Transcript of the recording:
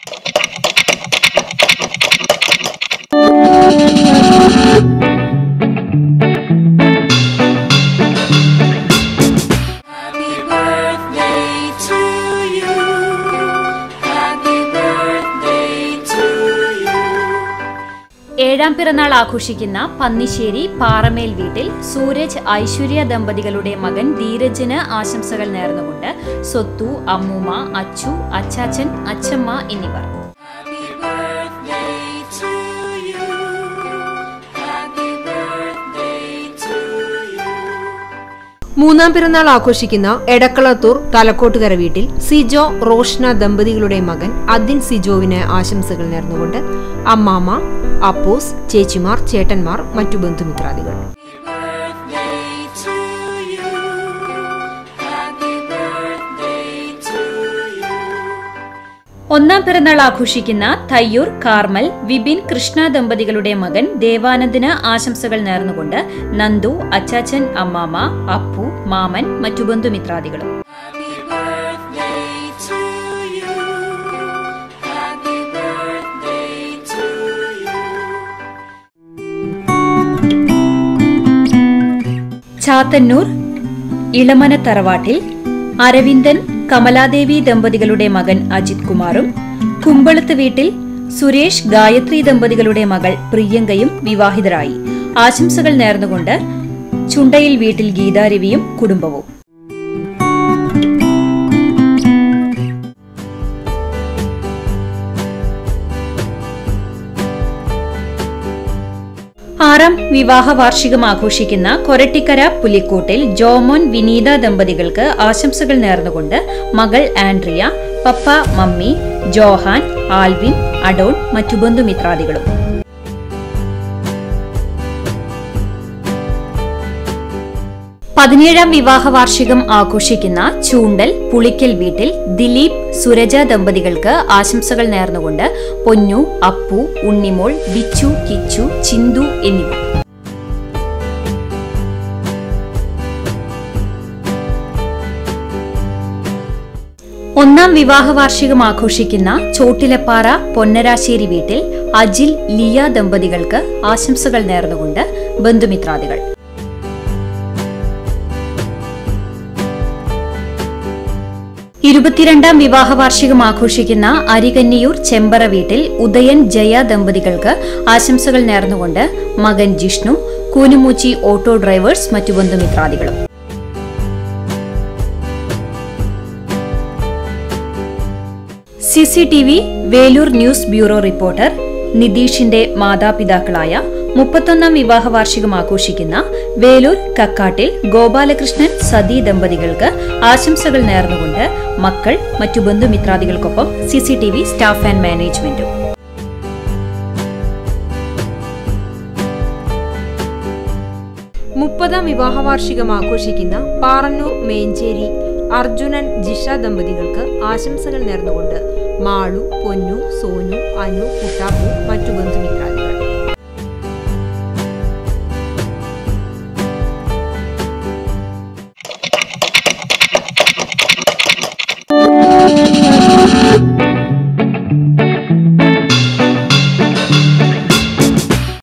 Happy birthday to you. Happy birthday to you. ഏഴാം പിറന്നാൾ ആഘോഷിക്കുന്ന പന്നിശ്ശേരി പാറമേൽ വീട്ടിൽ സൂരജ് ഐശ്വര്യ ദമ്പതികളുടെ മകൻ ധീരജിന് ആശംസകൾ നേർന്നുകൊണ്ട് സ്വത്തു അമ്മൂമ്മ അച്ചു അച്ചാച്ചൻ അച്ചമ്മ എന്നിവർ Happy birthday to you. Happy birthday to you. മൂന്നാം പിറന്നാൾ ആഘോഷിക്കുന്ന എടക്കളത്തൂർ തലക്കോട്ടുകര വീട്ടിൽ സിജോ റോഷ്ന ദമ്പതികളുടെ മകൻ അദിൻ സിജോവിന് ആശംസകൾ നേർന്നുകൊണ്ട് അമ്മാമ്മ അപ്പൂസ് ചേച്ചിമാർ ചേട്ടന്മാർ മറ്റു ബന്ധുമിത്രാദികൾ Birthday to you. Happy birthday to you. ഒന്നാം പിറന്നാൾ ആഘോഷിക്കുന്ന തയ്യൂർ കാർമൽ വിപിൻ കൃഷ്ണ ദമ്പതികളുടെ മകൻ ദേവാനന്ദിന് ആശംസകൾ നേർന്നുകൊണ്ട് നന്ദു അച്ചാച്ചൻ അമ്മാമ്മ അപ്പു മാമൻ മറ്റു ബന്ധുമിത്രാദികളും Happy birthday to you. Happy birthday to you. Chathannoor ഇളമന തറവാട്ടിൽ അരവിന്ദൻ കമലാദേവി ദമ്പതികളുടെ മകൻ അജിത് കുമാറും കുമ്പളത്ത് വീട്ടിൽ സുരേഷ് ഗായത്രി ദമ്പതികളുടെ മകൾ പ്രിയങ്കയും വിവാഹിതരായി ആശംസകൾ നേർന്നുകൊണ്ട് ചുണ്ടയിൽ വീട്ടിൽ ഗീതാരവിയും കുടുംബവും ആറാം വിവാഹ വാർഷികം ആഘോഷിക്കുന്ന കൊരട്ടിക്കര പുലിക്കോട്ടിൽ ജോമോൻ വിനീത ദമ്പതികൾക്ക് ആശംസകൾ നേർന്നുകൊണ്ട് മകൾ Andrea papa mummy Johan Alvin Adon മറ്റു ബന്ധുമിത്രാദികളും പതിനേഴാം വിവാഹ വാർഷികം ആഘോഷിക്കുന്ന ചൂണ്ടൽ പുളിക്കൽ വീട്ടിൽ ദിലീപ് സുരജ ദമ്പതികൾക്ക് ആശംസകൾ നേർന്നുകൊണ്ട് പൊന്നു അപ്പു ഉണ്ണിമോൾ ബിച്ചു കിച്ചു ചിന്തു എന്നിവർ ഒന്നാം വിവാഹ വാർഷികം ആഘോഷിക്കുന്ന ചോട്ടിലപ്പാറ പൊന്നരാശ്ശേരി വീട്ടിൽ അജിൽ ലിയ ദമ്പതികൾക്ക് ആശംസകൾ നേർന്നുകൊണ്ട് ബന്ധുമിത്രാദികൾ ഇരുപത്തിരണ്ടാം വിവാഹ വാർഷികം ആഘോഷിക്കുന്ന അരികന്നിയൂർ ചെമ്പറ വീട്ടിൽ ഉദയൻ ജയ ദമ്പതികൾക്ക് ആശംസകൾ നേർന്നുകൊണ്ട് മകൻ ജിഷ്ണു കൂനുമൂച്ചി ഓട്ടോ ഡ്രൈവേഴ്സ് മറ്റു ബന്ധുമിത്രാദികളും C C T V Velur news bureau reporter നിതീഷിന്റെ മാതാപിതാക്കളായ മുപ്പത്തൊന്നാം വിവാഹ വാർഷികം ആഘോഷിക്കുന്ന വേലൂർ കക്കാട്ടിൽ ഗോപാലകൃഷ്ണൻ സതി ദമ്പതികൾക്ക് ആശംസകൾ നേർന്നുകൊണ്ട് മക്കൾ മറ്റു ബന്ധുമിത്രാദികൾക്കൊപ്പം C C T V staff and മാനേജ്മെന്റും മുപ്പതാം വിവാഹ വാർഷികം ആഘോഷിക്കുന്ന പാറന്നൂർ മേഞ്ചേരി അർജുനൻ ജിഷ ദമ്പതികൾക്ക് ആശംസകൾ നേർന്നുകൊണ്ട് മാളു പൊന്നു സോനു അനു കുട്ടാപ്പു മറ്റു ബന്ധുമിത്രാദികൾ